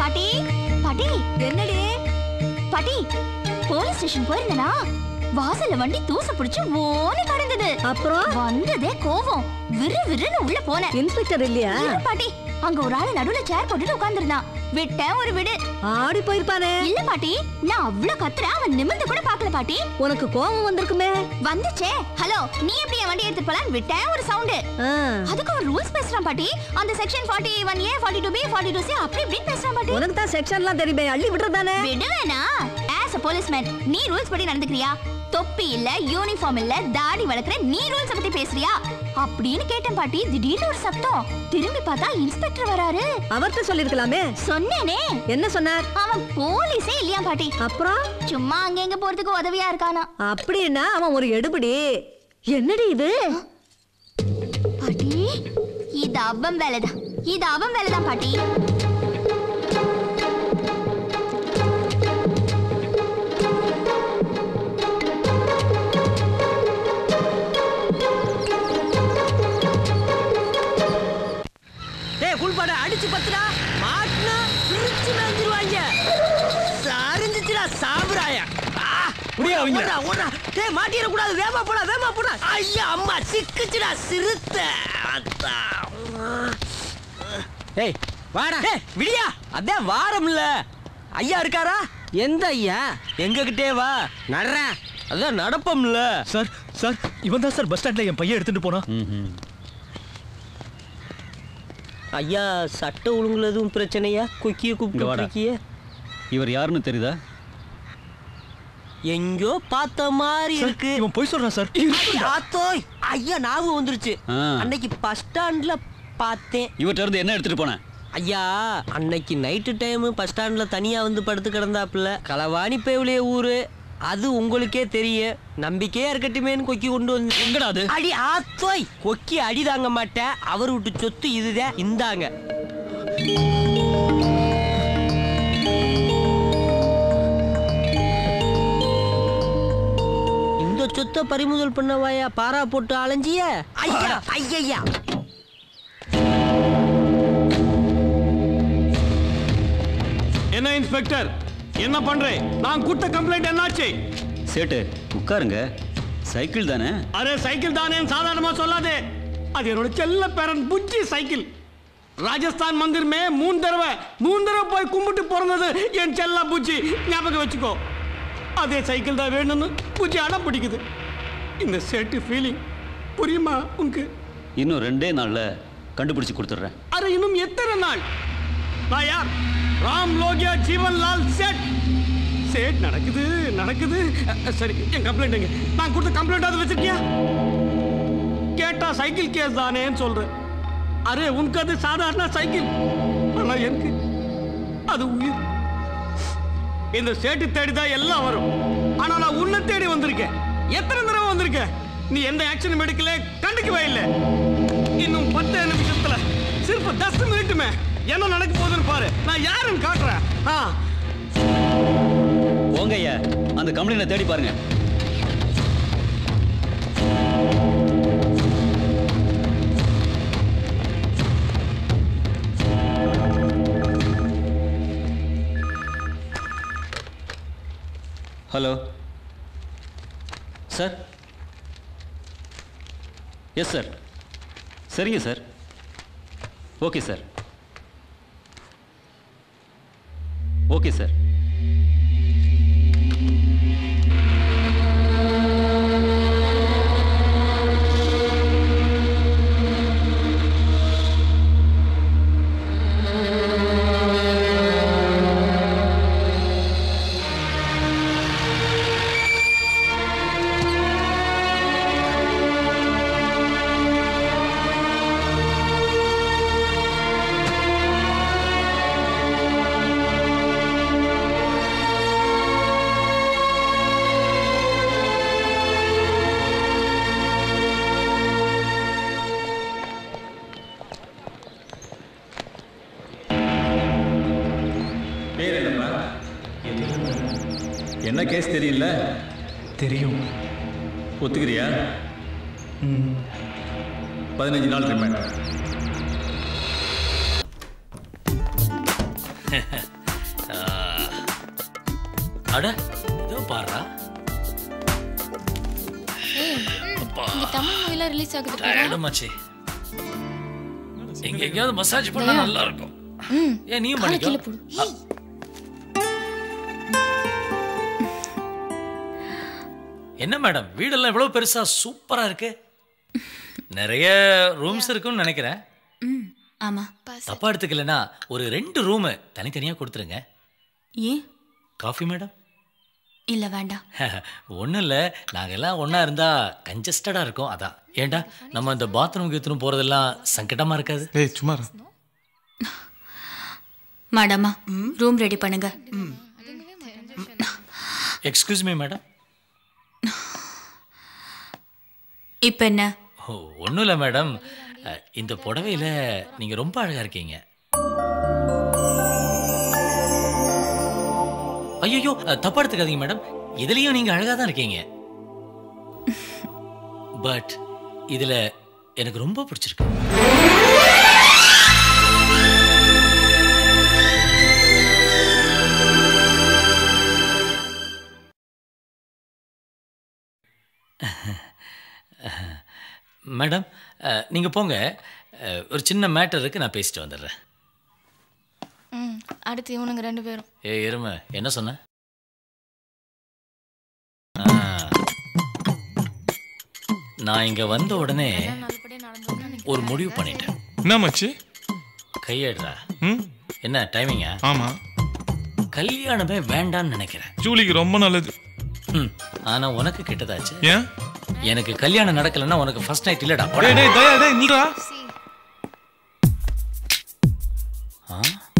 பாட்டி பாட்டி என்னடி பாட்டி போலீஸ் ஸ்டேஷன் போயிருந்தனா வாசல்ல வண்டி தூசு பிடிச்சு ஓனி கடந்தது அப்புறம் வந்ததே கோவம் விறு விறுன்னு உள்ள போனேன் இன்ஸ்பெக்டர் இல்லையா இரு பாட்டி அங்க ஒரு ஆளு நடுவுல சேர் போட்டுட்டு உட்கார்ந்திருந்தான் விட்டேன் ஒரு விடு ஆடி போயிருப்பானே இல்ல பாட்டி நான் அவ்வளவு கத்துறேன் அவன் நிமிர்ந்து கூட பாக்கல பாட்டி உனக்கு கோபம் வந்திருக்குமே வந்துச்சே ஹலோ நீ எப்படி என் வண்டி எடுத்து போலாம் விட்டேன் ஒரு சவுண்ட் ஆ, அதுக்கு அவன் ரூல்ஸ் பேசுறான் பாட்டி அந்த section forty one A forty two B forty two C அப்படி இப்படின்னு பேசுறான் பாட்டி உனக்கு தான் செக்ஷன்லாம் தெரியுமே அள்ளி விடுறதானே விடுவேனா ஆஸ் அ போலீஸ்மேன் நீ ரூல்ஸ் படி நடந்துக்கிறியா தொப்பி இல்ல யூனிஃபார்ம் இல்ல தாடி வளர்க்குற நீ ரூல்ஸ் பத்தி பேசுறியா அப்படின்னு கேட்டேன் பாட்டி திடீர்னு ஒரு சத்தம் திரும்பி பார்த்தா இன்ஸ்பெக்டர் வராரு அவர்கிட்ட சொல்லிருக்கலாமே சொன்னேனே என்ன சொன்னார் அவன் போலீஸே இல்லையா பாட்டி அப்புறம் சும்மா அங்க எங்க போறதுக்கு உதவியா இருக்கானா அப்படின்னா அவன் ஒரு எடுபடி என்னடி இது பாட்டி இது அவன் வேலைதான் இது அவன் வேலைதான் பாட்டி டேய் குள்பாட அடிச்சு பத்துடா மாட்டினா பிரிச்சு மேஞ்சிருவாங்க சரிஞ்சிச்சுடா சாப்பிடாயா புரியா அவங்க? ஓடுறா ஓடுறா டேய் மாட்டிட கூடாது வேமா போடா வேமா போடா ஐயா அம்மா சிக்குச்சுடா சிறுத்த அத்தா. ஏய் வாடா டேய் விடியா அதான் வாரம்ல ஐயா இருக்காரா எந்த ஐயா எங்ககிட்டே வா நடுறேன் அதான் நடப்பம்ல சார் சார் இவன் தான் சார் பஸ் ஸ்டாண்ட்ல என் பையன் எடுத்துட்டு போனா ஐயா சட்ட ஒழுங்குல எதுவும் பிரச்சனையா கொக்கிய இங்க வாடா. கூப்பிட்டு இவர் யாருன்னு தெரியுதா எங்கோ பார்த்த மாதிரி சார், இருக்கு இவன் போய் சொல்றான் சார் ஆத்தோய் ஐயா ஞாபகம் வந்துருச்சு ஆ. அன்னைக்கு பஸ் ஸ்டாண்ட்ல பார்த்தேன் இவர்கிட்ட இருந்து என்ன எடுத்துட்டு போனேன் ஐயா அன்னைக்கு நைட்டு டைம் பஸ் ஸ்டாண்ட்ல தனியா வந்து படுத்து கிடந்தாப்புல களவாணி பேவுலைய ஊரு அது உங்களுக்கே தெரியும் நம்பிக்கையா இருக்கட்டுமேன்னு கொக்கி கொண்டு வந்து எங்கடா அது அடி ஆத்தோய் கொக்கி அடி தாங்க மாட்டேன் அவர் விட்டு சொத்து இதுதான் இந்தாங்க இந்த சொத்தை பறிமுதல் பண்ணவாயா பாரா போட்டு அலைஞ்சிய ஐயா ஐயா என்ன இன்ஸ்பெக்டர் என்ன பண்றேன் நான் கொடுத்த கம்ப்ளைண்ட் என்னாச்சு சேட்டு உட்காருங்க சைக்கிள் தானே அரே சைக்கிள் தானே சாதாரணமா சொல்லாதே அது என்னோட செல்ல பேரன் புஜ்ஜி சைக்கிள் ராஜஸ்தான் மந்திர் மே மூணு தடவை மூணு தடவை போய் கும்பிட்டு பிறந்தது என் செல்ல புஜ்ஜி ஞாபகம் வச்சுக்கோ அதே சைக்கிள் தான் வேணும்னு புஜ்ஜி அடம் பிடிக்குது இந்த சேட்டு ஃபீலிங் புரியுமா உனக்கு இன்னும் ரெண்டே நாள்ல கண்டுபிடிச்சு கொடுத்துட்றேன் அरे இன்னும் எத்தனை நாள் நான் யார் ராம் லோகியா ஜீவன் லால் சேட் சேட் நடக்குது நடக்குது அ, சரி என் கம்ப்ளைண்ட் எங்க நான் கொடுத்த கம்ப்ளைண்ட் அது வச்சிருக்கியா கேட்டா சைக்கிள் கேஸ் தானேன்னு சொல்றேன் அரே உனக்கு அது சாதாரண சைக்கிள் ஆனா எனக்கு அது உயிர் இந்த சேட்டு தேடி தான் எல்லாம் வரும் ஆனா நான் உன்னை தேடி வந்திருக்கேன் எத்தனை தடவை வந்திருக்கேன் நீ எந்த ஆக்ஷனும் எடுக்கல கண்டுக்கவே இல்லை இன்னும் பத்து நிமிஷத்துல சிறப்பு தஸ் மினிட்டுமே என்ன நடக்க போகுதுன்னு பாரு நான் யாருன்னு காட்டுறேன் ஆ போங்க ஐயா அந்த கம்பெனியில் தேடி பாருங்க ஹலோ சார் எஸ் சார் சரிங்க sir okay sir okay sir என்ன கேஸ் தெரியல தெரியும் ஒத்துக்கிறியா பதினஞ்சு நாள் ரிமாண்ட் அட இதோ பாருடா இங்க தமிழ் மூவில ரிலீஸ் ஆகுது பாரு. டயர்டுமாச்சு எங்க எங்கேயாவது மசாஜ் பண்ணா தயா. நல்லா இருக்கும் ம் ஏன் நீயும் காலை பண்ணிக்கோ கீழே போடு என்ன மேடம் வீடெல்லாம் இவ்வளவு பெருசா சூப்பரா இருக்கு நிறைய ரூம்ஸ் இருக்கும்னு நினைக்கிறேன் ம் ஆமா தப்பா எடுத்துக்கலனா ஒரு ரெண்டு ரூம் தனித்தனியா கொடுத்துருங்க ஏன் காஃபி மேடம் இல்ல வேண்டாம் ஒன்றும் இல்லை நாங்கள் எல்லாம் ஒன்றா இருந்தால் கஞ்சஸ்டடாக இருக்கும் அதான் ஏன்டா நம்ம இந்த பாத்ரூம் கீத்ரூம் போகிறதெல்லாம் சங்கடமாக இருக்காது ஏய் சும்மா இரு. மேடமா ரூம் ரெடி பண்ணுங்க எக்ஸ்கியூஸ் மீ மேடம் இப்போ என்ன ஓ ஒன்றும் இல்லை மேடம் அஹ், இந்த புடவையில் நீங்கள் ரொம்ப அழகாக இருக்கீங்க ஐயோ தப்பா எடுத்துக்காதீங்க மேடம் இதுலேயும் நீங்கள் அழகாக தான் இருக்கீங்க பட் இதில் எனக்கு ரொம்ப பிடிச்சிருக்கு மேடம் நீங்கள் போங்க அஹ், ஒரு சின்ன மேட்டர் இருக்கு நான் பேசிட்டு வந்துடுறேன் ம் அடுத்து இவனுங்க ரெண்டு பேரும் ஏ எருமை என்ன சொன்ன ஆ. நான் இங்கே வந்த உடனே ஒரு முடிவு பண்ணிட்டேன் என்ன மச்சி கையேடுறா ம் என்ன டைமிங்கா ஆமா கல்யாணமே வேண்டான்னு நினைக்கிறேன் ஜூலிக்கு ரொம்ப நல்லது ம் ஆனா உனக்கு கிட்டதாச்சு ஏன் எனக்கு கல்யாணம் நடக்கலைன்னா உனக்கு ஃபர்ஸ்ட் நைட் இல்லடா டேய் டேய் தயா டேய் நில்றா ஆ?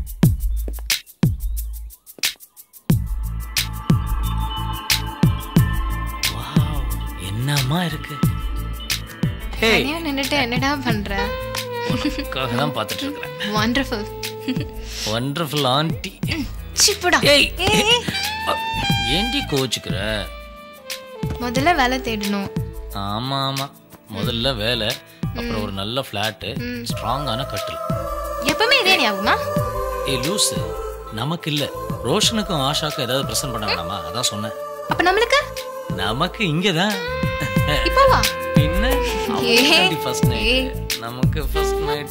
Wow, என்னம்மா இருக்கு ஹே தனியா நின்னுட்டு என்னடா பண்ற உனக்காக தான் பார்த்துட்டு இருக்கிறேன் வண்டர்ஃபுல் வண்டர்ஃபுல் ஆண்டி சிப்புடா ஏய் அ, ஏண்டி கோச்சுக்கிற முதல்ல வேலை தேடணும் ஆமா ஆமா முதல்ல வேலை அப்புறம் ஒரு நல்ல ஃப்ளாட்டு ஸ்ட்ராங்கான கட்டில் எப்பவுமே இதே ஞாபகமா ஏய் லூசு நமக்கு இல்ல ரோஷனுக்கும் ஆஷாக்கும் ஏதாவது பிரசன்ட் பண்ண வேணாமா அதான் சொன்னேன் அப்ப நம்மளுக்கு நமக்கு இங்கதான் இப்போ வா பின்ன ஏய். ஃபர்ஸ்ட் ஏய். நைட் நமக்கு ஃபர்ஸ்ட் நைட்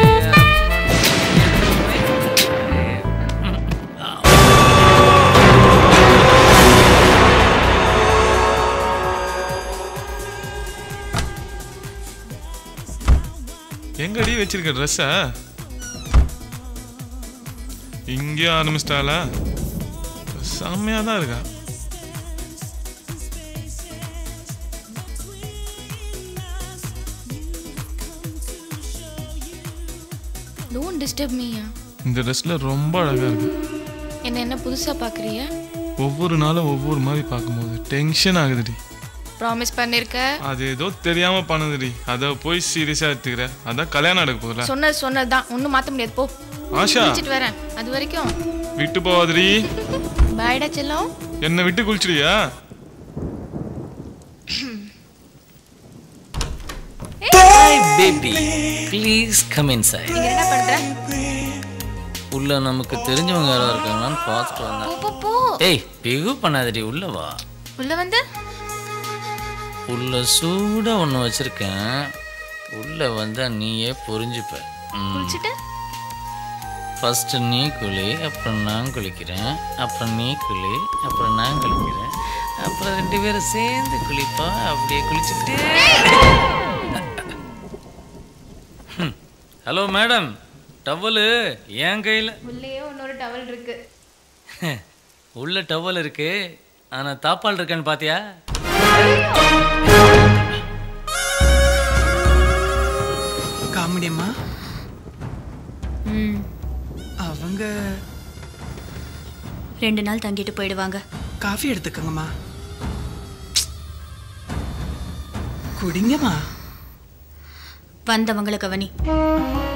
எங்கடி வச்சிருக்க ட்ரெஸ்ஸ இங்கே ஆரம்பிச்சிட்டாளா செம்மையா தான் இருக்கா டோன்ட் டிஸ்டர்ப் மீ இந்த ட்ரெஸ்ல ரொம்ப அழகா இருக்கு என்ன என்ன புதுசா பாக்குறிய ஒவ்வொரு நாளும் ஒவ்வொரு மாதிரி பார்க்கும்போது டென்ஷன் ஆகுதுடி ப்ராமிஸ் பண்ணிருக்க அது ஏதோ தெரியாம பண்ணுதுடி அதை போய் சீரியஸா எடுத்துக்கிற அதான் கல்யாணம் நடக்க போதுல சொன்னது சொன்னதுதான் ஒன்றும் மாத்த முடியாது போ ஆஷா குளிச்சிட்டு வரேன் அது வரைக்கும் விட்டு போவாதடி பாய்டா செல்லம் என்னை விட்டு குளிச்சிடுயா hi baby please come inside நீங்க என்ன பண்ற உள்ள நமக்கு தெரிஞ்சவங்க யாரோ இருக்காங்களான்னு பார்த்துட்டு வந்தேன் போ, போ போ ஏய் பிகு பண்ணாதடி உள்ள வா உள்ள வந்து உள்ள சூடா ஒன்று வச்சிருக்கேன் உள்ள வந்தா நீயே புரிஞ்சுப்ப ம். குளிச்சிட்டு ஃபர்ஸ்ட் நீ குளி அப்புறம் நான் குளிக்கிறேன் அப்புறம் நீ குளி அப்புறம் நான் குளிக்கிறேன் அப்புறம் ரெண்டு பேரும் சேர்ந்து குளிப்பா அப்படியே குளிச்சுக்கிட்டே ஹலோ மேடம் டவலு என் கையில் உள்ளேயே இன்னொரு டவல் இருக்கு உள்ள டவல் இருக்கு ஆனா தாப்பால் இருக்கான்னு பாத்தியா காமெடியம்மா ம் அவங்க ரெண்டு நாள் தங்கிட்டு போயிடுவாங்க காஃபி எடுத்துக்கோங்கம்மா குடிங்கம்மா வந்தவங்களை கவனி